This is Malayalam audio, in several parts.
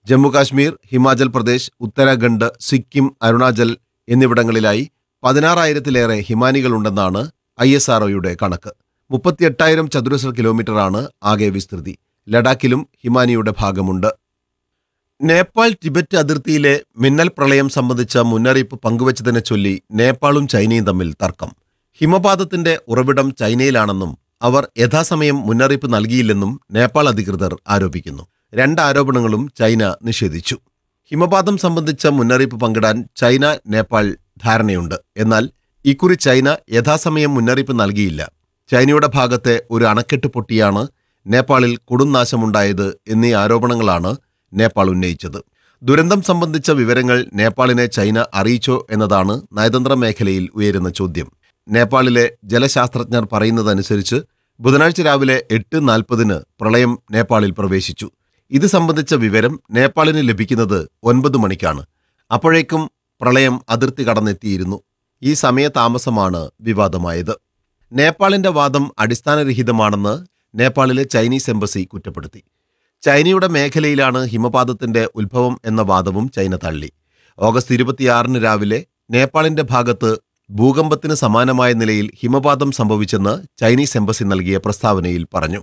ജമ്മുകാശ്മീർ ഹിമാചൽ പ്രദേശ് ഉത്തരാഖണ്ഡ് സിക്കിം അരുണാചൽ എന്നിവിടങ്ങളിലായി പതിനാറായിരത്തിലേറെ ഹിമാനികളുണ്ടെന്നാണ് ഐ എസ് ആർഒയുടെ കണക്ക് മുപ്പത്തിയെട്ടായിരം ചതുരശ്ര കിലോമീറ്ററാണ് ആകെ വിസ്തൃതി ലഡാക്കിലും ഹിമാനിയുടെ ഭാഗമുണ്ട് നേപ്പാൾ ടിബറ്റ് അതിർത്തിയിലെ മിന്നൽ പ്രളയം സംബന്ധിച്ച മുന്നറിയിപ്പ് പങ്കുവച്ചതിനെ ചൊല്ലി നേപ്പാളും ചൈനയും തമ്മിൽ തർക്കം ഹിമപാതത്തിന്റെ ഉറവിടം ചൈനയിലാണെന്നും അവർ യഥാസമയം മുന്നറിയിപ്പ് നൽകിയില്ലെന്നും നേപ്പാൾ അധികൃതർ ആരോപിക്കുന്നു രണ്ട് ആരോപണങ്ങളും ചൈന നിഷേധിച്ചു ഹിമപാതം സംബന്ധിച്ച മുന്നറിയിപ്പ് പങ്കിടാൻ ചൈന നേപ്പാൾ ധാരണയുണ്ട് എന്നാൽ ഇക്കുറി ചൈന യഥാസമയം മുന്നറിയിപ്പ് നൽകിയില്ല ചൈനയുടെ ഭാഗത്തെ ഒരു അണക്കെട്ട് പൊട്ടിയാണ് നേപ്പാളിൽ കൊടുംനാശമുണ്ടായത് എന്നീ ആരോപണങ്ങളാണ് നേപ്പാൾ ഉന്നയിച്ചത് ദുരന്തം സംബന്ധിച്ച വിവരങ്ങൾ നേപ്പാളിനെ ചൈന അറിയിച്ചോ എന്നതാണ് നയതന്ത്ര മേഖലയിൽ ഉയരുന്ന ചോദ്യം നേപ്പാളിലെ ജലശാസ്ത്രജ്ഞർ പറയുന്നതനുസരിച്ച് ബുധനാഴ്ച രാവിലെ എട്ട് നാൽപ്പതിന് പ്രളയം നേപ്പാളിൽ പ്രവേശിച്ചു ഇത് സംബന്ധിച്ച വിവരം നേപ്പാളിന് ലഭിക്കുന്നത് ഒൻപത് മണിക്കാണ് അപ്പോഴേക്കും പ്രളയം അതിർത്തി കടന്നെത്തിയിരുന്നു ഈ സമയതാമസമാണ് വിവാദമായത് നേപ്പാളിന്റെ വാദം അടിസ്ഥാനരഹിതമാണെന്ന് നേപ്പാളിലെ ചൈനീസ് എംബസി കുറ്റപ്പെടുത്തി ചൈനയുടെ മേഖലയിലാണ് ഹിമപാതത്തിന്റെ ഉത്ഭവം എന്ന വാദവും ചൈന തള്ളി ഓഗസ്റ്റ് ഇരുപത്തിയാറിന് രാവിലെ നേപ്പാളിന്റെ ഭാഗത്ത് ഭൂകമ്പത്തിന് സമാനമായ നിലയിൽ ഹിമപാതം സംഭവിച്ചെന്ന് ചൈനീസ് എംബസി നൽകിയ പ്രസ്താവനയിൽ പറഞ്ഞു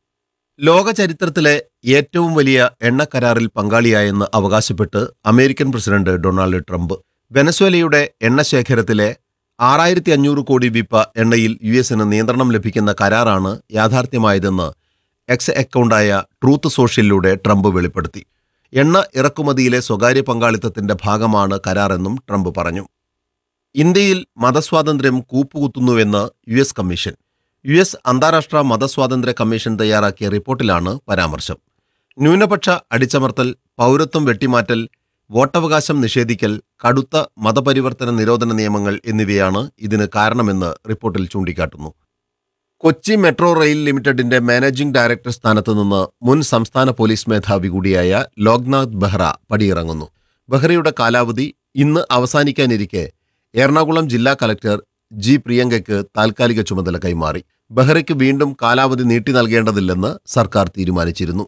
ലോക ചരിത്രത്തിലെ ഏറ്റവും വലിയ എണ്ണക്കരാറിൽ പങ്കാളിയായെന്ന് അവകാശപ്പെട്ട് അമേരിക്കൻ പ്രസിഡന്റ് ഡൊണാൾഡ് ട്രംപ് വെനസ്വേലയുടെ എണ്ണശേഖരത്തിലെ ആറായിരത്തി അഞ്ഞൂറ് കോടി വിപ്പ എണ്ണയിൽ യു എസിന് നിയന്ത്രണം ലഭിക്കുന്ന കരാറാണ് യാഥാർത്ഥ്യമായതെന്ന് എക്സ് അക്കൗണ്ടായ ട്രൂത്ത് സോഷ്യലിലൂടെ ട്രംപ് വെളിപ്പെടുത്തി എണ്ണ ഇറക്കുമതിയിലെ സ്വകാര്യ പങ്കാളിത്തത്തിന്റെ ഭാഗമാണ് കരാറെന്നും ട്രംപ് പറഞ്ഞു ഇന്ത്യയിൽ മതസ്വാതന്ത്ര്യം കൂപ്പുകുത്തുന്നുവെന്ന് U S commission U S അന്താരാഷ്ട്ര മതസ്വാതന്ത്ര്യ കമ്മീഷൻ തയ്യാറാക്കിയ റിപ്പോർട്ടിലാണ് പരാമർശം ന്യൂനപക്ഷ അടിച്ചമർത്തൽ പൗരത്വം വെട്ടിമാറ്റൽ വോട്ടവകാശം നിഷേധിക്കൽ കടുത്ത മതപരിവർത്തന നിരോധന നിയമങ്ങൾ എന്നിവയാണ് ഇതിന് കാരണമെന്ന് റിപ്പോർട്ടിൽ ചൂണ്ടിക്കാട്ടുന്നു കൊച്ചി മെട്രോ റെയിൽ ലിമിറ്റഡിന്റെ മാനേജിംഗ് ഡയറക്ടർ സ്ഥാനത്ത് നിന്ന് മുൻ സംസ്ഥാന പോലീസ് മേധാവി കൂടിയായ ലോക്നാഥ് ബെഹ്റ പടിയിറങ്ങുന്നു ബെഹ്റയുടെ കാലാവധി ഇന്ന് അവസാനിക്കാനിരിക്കെ എറണാകുളം ജില്ലാ കലക്ടർ ജി പ്രിയങ്കയ്ക്ക് താൽക്കാലിക ചുമതല കൈമാറി ബെഹ്റയ്ക്ക് വീണ്ടും കാലാവധി നീട്ടി നൽകേണ്ടതില്ലെന്ന് സർക്കാർ തീരുമാനിച്ചിരുന്നു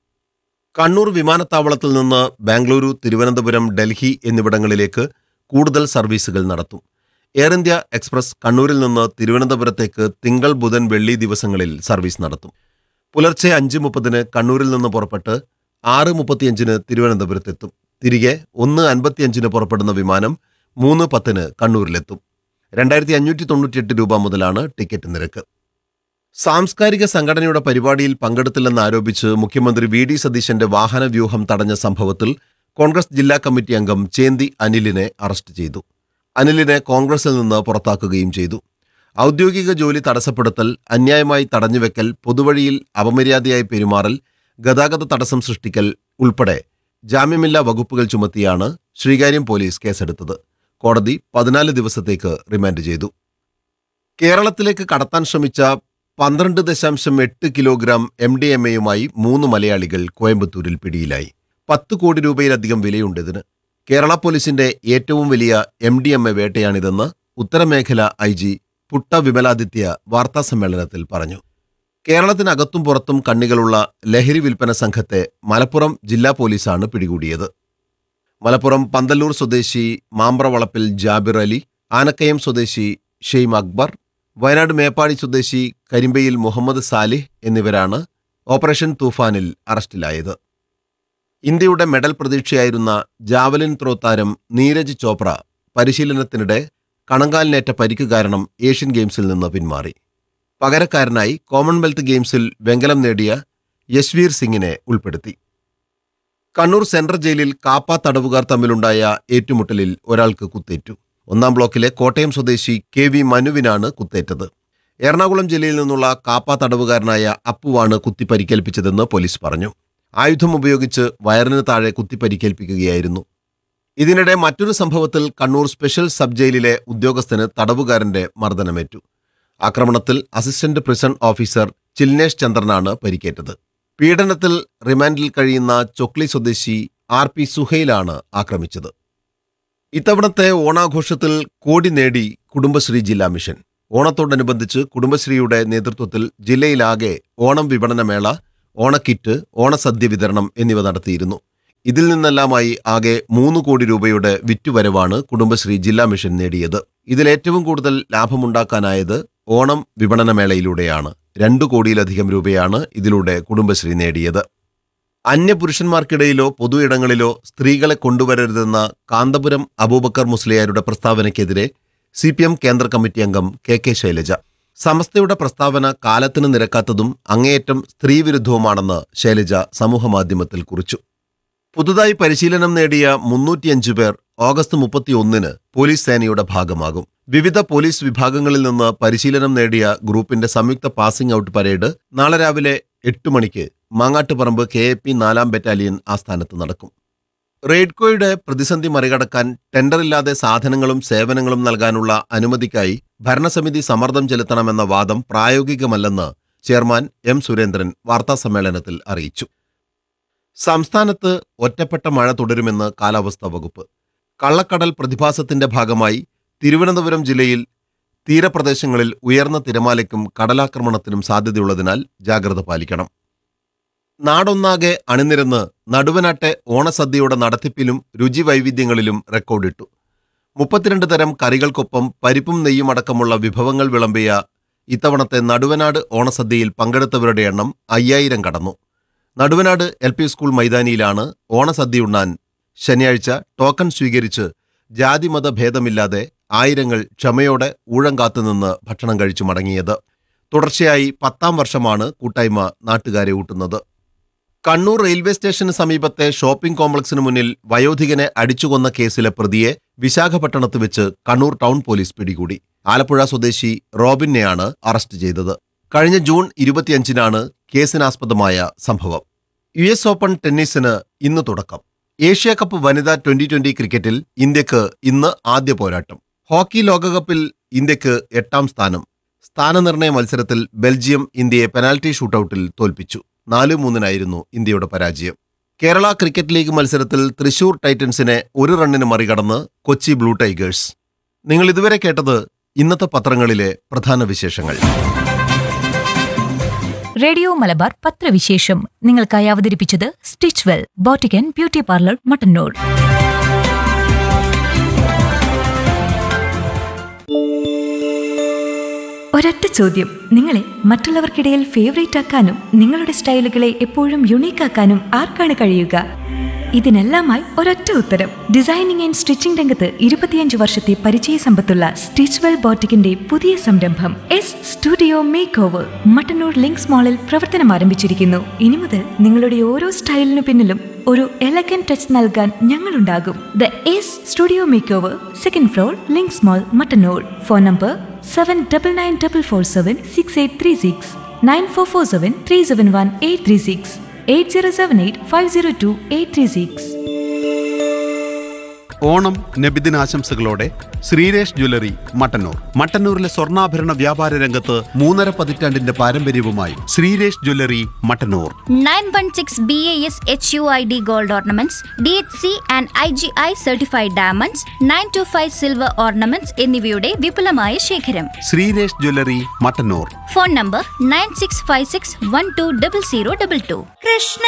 കണ്ണൂർ വിമാനത്താവളത്തിൽ നിന്ന് ബാംഗ്ലൂരു തിരുവനന്തപുരം ഡൽഹി എന്നിവിടങ്ങളിലേക്ക് കൂടുതൽ സർവീസുകൾ നടത്തും എയർ ഇന്ത്യ എക്സ്പ്രസ് കണ്ണൂരിൽ നിന്ന് തിരുവനന്തപുരത്തേക്ക് തിങ്കൾ ബുധൻ വെള്ളി ദിവസങ്ങളിൽ സർവീസ് നടത്തും പുലർച്ചെ അഞ്ച് മുപ്പതിന് കണ്ണൂരിൽ നിന്ന് പുറപ്പെട്ട് ആറ് മുപ്പത്തിയഞ്ചിന് തിരുവനന്തപുരത്തെത്തും തിരികെ ഒന്ന് അൻപത്തിയഞ്ചിന് പുറപ്പെടുന്ന വിമാനം മൂന്ന് പത്തിന് കണ്ണൂരിലെത്തും രണ്ടായിരത്തി അഞ്ഞൂറ്റി തൊണ്ണൂറ്റിയെട്ട് രൂപ മുതലാണ് ടിക്കറ്റ് നിരക്ക് സാംസ്കാരിക സംഘടനയുടെ പരിപാടിയിൽ പങ്കെടുത്തില്ലെന്ന് ആരോപിച്ച് മുഖ്യമന്ത്രി വി ഡി സതീശന്റെ വാഹനവ്യൂഹം തടഞ്ഞ സംഭവത്തിൽ കോൺഗ്രസ് ജില്ലാ കമ്മിറ്റി അംഗം ചേന്തി അനിലിനെ അറസ്റ്റ് ചെയ്തു അനിലിനെ കോൺഗ്രസിൽ നിന്ന് പുറത്താക്കുകയും ചെയ്തു ഔദ്യോഗിക ജോലി തടസ്സപ്പെടുത്തൽ അന്യായമായി തടഞ്ഞുവെക്കൽ പൊതുവഴിയിൽ അപമര്യാദയായി പെരുമാറൽ ഗതാഗത തടസ്സം സൃഷ്ടിക്കൽ ഉൾപ്പെടെ ജാമ്യമില്ലാ വകുപ്പുകൾ ചുമത്തിയാണ് ശ്രീകാര്യം പോലീസ് കേസെടുത്തത് കോടതി പതിനാല് ദിവസത്തേക്ക് റിമാൻഡ് ചെയ്തു കേരളത്തിലേക്ക് കടത്താൻ ശ്രമിച്ച പന്ത്രണ്ട് ദശാംശം എട്ട് കിലോഗ്രാം എം ഡി എം എയുമായി മൂന്ന് മലയാളികൾ കോയമ്പത്തൂരിൽ പിടിയിലായി പത്ത് കോടി രൂപയിലധികം വിലയുണ്ട് ഇതിന് കേരള പോലീസിന്റെ ഏറ്റവും വലിയ എം ഡി എം എ വേട്ടയാണിതെന്ന് ഉത്തരമേഖല ഐ ജി പുട്ട വിമലാദിത്യ വാർത്താസമ്മേളനത്തിൽ പറഞ്ഞു കേരളത്തിനകത്തും പുറത്തും കണ്ണികളുള്ള ലഹരി വിൽപ്പന സംഘത്തെ മലപ്പുറം ജില്ലാ പോലീസാണ് പിടികൂടിയത് മലപ്പുറം പന്തല്ലൂർ സ്വദേശി മാമ്പ്രവളപ്പിൽ ജാബിർ അലി ആനക്കയം സ്വദേശി ഷെയ്ം അക്ബർ വയനാട് മേപ്പാടി സ്വദേശി കരിമ്പയിൽ മുഹമ്മദ് സാലിഹ് എന്നിവരാണ് ഓപ്പറേഷൻ തൂഫാനിൽ അറസ്റ്റിലായത് ഇന്ത്യയുടെ മെഡൽ പ്രതീക്ഷയായിരുന്ന ജാവലിൻ ത്രോ താരം നീരജ് ചോപ്ര പരിശീലനത്തിനിടെ കണങ്കാലിനേറ്റ പരിക്ക് കാരണം ഏഷ്യൻ ഗെയിംസിൽ നിന്ന് പിന്മാറി പകരക്കാരനായി കോമൺവെൽത്ത് ഗെയിംസിൽ വെങ്കലം നേടിയ യശ്വീർ സിംഗിനെ ഉൾപ്പെടുത്തി കണ്ണൂർ സെൻട്രൽ ജയിലിൽ കാപ്പ തടവുകാർ തമ്മിലുണ്ടായ ഏറ്റുമുട്ടലിൽ ഒരാൾക്ക് കുത്തേറ്റു ഒന്നാം ബ്ലോക്കിലെ കോട്ടയം സ്വദേശി കെ വി മനുവിനാണ് കുത്തേറ്റത് എറണാകുളം ജില്ലയിൽ നിന്നുള്ള കാപ്പ തടവുകാരനായ അപ്പുവാണ് കുത്തി പരിക്കേൽപ്പിച്ചതെന്ന് പോലീസ് പറഞ്ഞു ആയുധം ഉപയോഗിച്ച് വയറിന് താഴെ കുത്തി പരിക്കേൽപ്പിക്കുകയായിരുന്നു ഇതിനിടെ മറ്റൊരു സംഭവത്തിൽ കണ്ണൂർ സ്പെഷ്യൽ സബ് ജയിലിലെ ഉദ്യോഗസ്ഥന് തടവുകാരന്റെ മർദ്ദനമേറ്റു ആക്രമണത്തിൽ അസിസ്റ്റന്റ് പ്രിസൺ ഓഫീസർ ചിൽനേഷ് ചന്ദ്രനാണ് പരിക്കേറ്റത് പീഡനത്തിൽ റിമാൻഡിൽ കഴിയുന്ന ചൊക്ലി സ്വദേശി ആർ പി സുഹൈലാണ് ആക്രമിച്ചത് ഇത്തവണത്തെ ഓണാഘോഷത്തിൽ കോടി നേടി കുടുംബശ്രീ ജില്ലാ മിഷൻ ഓണത്തോടനുബന്ധിച്ച് കുടുംബശ്രീയുടെ നേതൃത്വത്തിൽ ജില്ലയിലാകെ ഓണം വിപണനമേള ഓണക്കിറ്റ് ഓണസദ്യ വിതരണം എന്നിവ നടത്തിയിരുന്നു ഇതിൽ നിന്നെല്ലാമായി ആകെ മൂന്ന് കോടി രൂപയുടെ വിറ്റുവരവാണ് കുടുംബശ്രീ ജില്ലാ മിഷൻ നേടിയത് ഇതിലേറ്റവും കൂടുതൽ ലാഭമുണ്ടാക്കാനായത് ഓണം വിപണനമേളയിലൂടെയാണ് രണ്ടു കോടിയിലധികം രൂപയാണ് ഇതിലൂടെ കുടുംബശ്രീ നേടിയത് അന്യപുരുഷന്മാർക്കിടയിലോ പൊതു ഇടങ്ങളിലോ സ്ത്രീകളെ കൊണ്ടുവരരുതെന്ന കാന്തപുരം അബൂബക്കർ മുസ്ലിയാരുടെ പ്രസ്താവനയ്ക്കെതിരെ സി പി എം കേന്ദ്ര കമ്മിറ്റി അംഗം കെ കെ ശൈലജ സമസ്തയുടെ പ്രസ്താവന കാലത്തിന് നിരക്കാത്തതും അങ്ങേയറ്റം സ്ത്രീവിരുദ്ധവുമാണെന്ന് ശൈലജ സമൂഹമാധ്യമത്തിൽ കുറിച്ചു പുതുതായി പരിശീലനം നേടിയ മുന്നൂറ്റിയഞ്ചു പേർ ഓഗസ്റ്റ് മുപ്പത്തിയൊന്നിന് പോലീസ് സേനയുടെ ഭാഗമാകും വിവിധ പോലീസ് വിഭാഗങ്ങളിൽ നിന്ന് പരിശീലനം നേടിയ ഗ്രൂപ്പിന്റെ സംയുക്ത പാസിംഗ് ഔട്ട് പരേഡ് നാളെ രാവിലെ എട്ട് മണിക്ക് മാങ്ങാട്ടുപറമ്പ് കെ എ പി നാലാം ബറ്റാലിയൻ ആസ്ഥാനത്ത് നടക്കും റെയ്ഡ്കോയുടെ പ്രതിസന്ധി മറികടക്കാൻ ടെൻഡറില്ലാതെ സാധനങ്ങളും സേവനങ്ങളും നൽകാനുള്ള അനുമതിക്കായി ഭരണസമിതി സമ്മർദ്ദം ചെലുത്തണമെന്ന വാദം പ്രായോഗികമല്ലെന്ന് ചെയർമാൻ എം സുരേന്ദ്രൻ വാർത്താസമ്മേളനത്തിൽ അറിയിച്ചു സംസ്ഥാനത്ത് ഒറ്റപ്പെട്ട മഴ തുടരുമെന്ന് കാലാവസ്ഥാ വകുപ്പ് കള്ളക്കടൽ പ്രതിഭാസത്തിന്റെ ഭാഗമായി തിരുവനന്തപുരം ജില്ലയിൽ തീരപ്രദേശങ്ങളിൽ ഉയർന്ന തിരമാലയ്ക്കും കടലാക്രമണത്തിനും സാധ്യതയുള്ളതിനാൽ ജാഗ്രത പാലിക്കണം നാടൊന്നാകെ അണിനിരന്ന് നടുവനാട്ടെ ഓണസദ്യയുടെ നടത്തിപ്പിലും രുചിവൈവിധ്യങ്ങളിലും റെക്കോർഡിട്ടു മുപ്പത്തിരണ്ട് തരം കറികൾക്കൊപ്പം പരിപ്പും നെയ്യും അടക്കമുള്ള വിഭവങ്ങൾ വിളമ്പിയ ഇത്തവണത്തെ നടുവനാട് ഓണസദ്യയിൽ പങ്കെടുത്തവരുടെ എണ്ണം അയ്യായിരം കടന്നു നടുവനാട് എൽ പി സ്കൂൾ മൈതാനിയിലാണ് ഓണസദ്യയുണ്ണാൻ ശനിയാഴ്ച ടോക്കൺ സ്വീകരിച്ച് ജാതിമത ഭേദമില്ലാതെ ആയിരങ്ങൾ ക്ഷമയോടെ ഊഴം കാത്തുനിന്ന് ഭക്ഷണം കഴിച്ചു മടങ്ങിയത് തുടർച്ചയായി പത്താം വർഷമാണ് കൂട്ടായ്മ നാട്ടുകാരെ ഊട്ടുന്നത് കണ്ണൂർ റെയിൽവേ സ്റ്റേഷന് സമീപത്തെ ഷോപ്പിംഗ് കോംപ്ലക്സിന് മുന്നിൽ വയോധികനെ അടിച്ചുകൊന്ന കേസിലെ പ്രതിയെ വിശാഖപട്ടണത്ത് വെച്ച് കണ്ണൂർ ടൗൺ പോലീസ് പിടികൂടി ആലപ്പുഴ സ്വദേശി റോബിനെയാണ് അറസ്റ്റ് ചെയ്തത് കഴിഞ്ഞ ജൂൺ ഇരുപത്തിയഞ്ചിനാണ് കേസിനാസ്പദമായ സംഭവം യു എസ് ഓപ്പൺ ടെന്നീസിന് ഇന്ന് തുടക്കം ഏഷ്യ കപ്പ് വനിതാ ട്വന്റി ട്വന്റി ക്രിക്കറ്റിൽ ഇന്ത്യക്ക് ഇന്ന് ആദ്യ പോരാട്ടം ഹോക്കി ലോകകപ്പിൽ ഇന്ത്യക്ക് എട്ടാം സ്ഥാനം സ്ഥാനനിർണയ മത്സരത്തിൽ ബെൽജിയം ഇന്ത്യയെ പെനാൽറ്റി ഷൂട്ടൌട്ടിൽ തോൽപ്പിച്ചു നാല് മൂന്നിനായിരുന്നു ഇന്ത്യയുടെ പരാജയം കേരള ക്രിക്കറ്റ് ലീഗ് മത്സരത്തിൽ തൃശൂർ ടൈറ്റൻസിനെ ഒരു റണ്ണിന് മറികടന്ന് കൊച്ചി ബ്ലൂ ടൈഗേഴ്സ് നിങ്ങൾ ഇതുവരെ കേട്ടത് ഇന്നത്തെ പത്രങ്ങളിലെ പ്രധാന വിശേഷങ്ങൾ റേഡിയോ മലബാർ പത്രവിശേഷം നിങ്ങൾക്കായി അവതരിപ്പിച്ചത് stitch well boutique beauty parlour Mattannur ഒരൊറ്റ ചോദ്യം നിങ്ങളെ മറ്റുള്ളവർക്കിടയിൽ ഫേവറേറ്റ് ആക്കാനും നിങ്ങളുടെ സ്റ്റൈലുകളെ എപ്പോഴും യുണീക്ക് ആക്കാനും ആർക്കാണ് കഴിയുക ഇതിനെല്ലാമായി ഒരൊറ്റ ഉത്തരം ഡിസൈനിങ് ആൻഡ് സ്റ്റിച്ചിംഗ് രംഗത്ത് ഇരുപത്തിയഞ്ച് വർഷത്തെ പരിചയ സമ്പത്തുള്ള സ്റ്റിച്ച് വെൽ ബോട്ടിക്കിന്റെ പുതിയ സംരംഭം S studio make over Mattannur links മാളിൽ പ്രവർത്തനം ആരംഭിച്ചിരിക്കുന്നു ഇനി മുതൽ നിങ്ങളുടെ ഓരോ സ്റ്റൈലിനു പിന്നിലും ഒരു എലഗൻ ടച്ച് നൽകാൻ ഞങ്ങളുണ്ടാകും the S studio make over second floor links mall Mattannur phone number seven double nine double four seven six eight three six nine four four seven three seven one eight three six eight zero seven eight five zero two eight three six Onam നബിദിനാശംസകളോടെ ശ്രീരേഷ് ജ്വല്ലറി മട്ടന്നൂർ മട്ടന്നൂരിലെ സ്വർണ്ണാഭരണ വ്യാപാര രംഗത്ത് മൂന്നര പതിറ്റാണ്ടിന്റെ പാരമ്പര്യവുമായി Sreeresh jewellery Mattannur 916 BAS HUID gold ornaments, DHC and IGI certified diamonds, 925 silver ornaments എന്നിവയുടെ വിപുലമായ ശേഖരം Sreeresh jewellery Mattannur phone number nine six five six one two double zero double two Krishna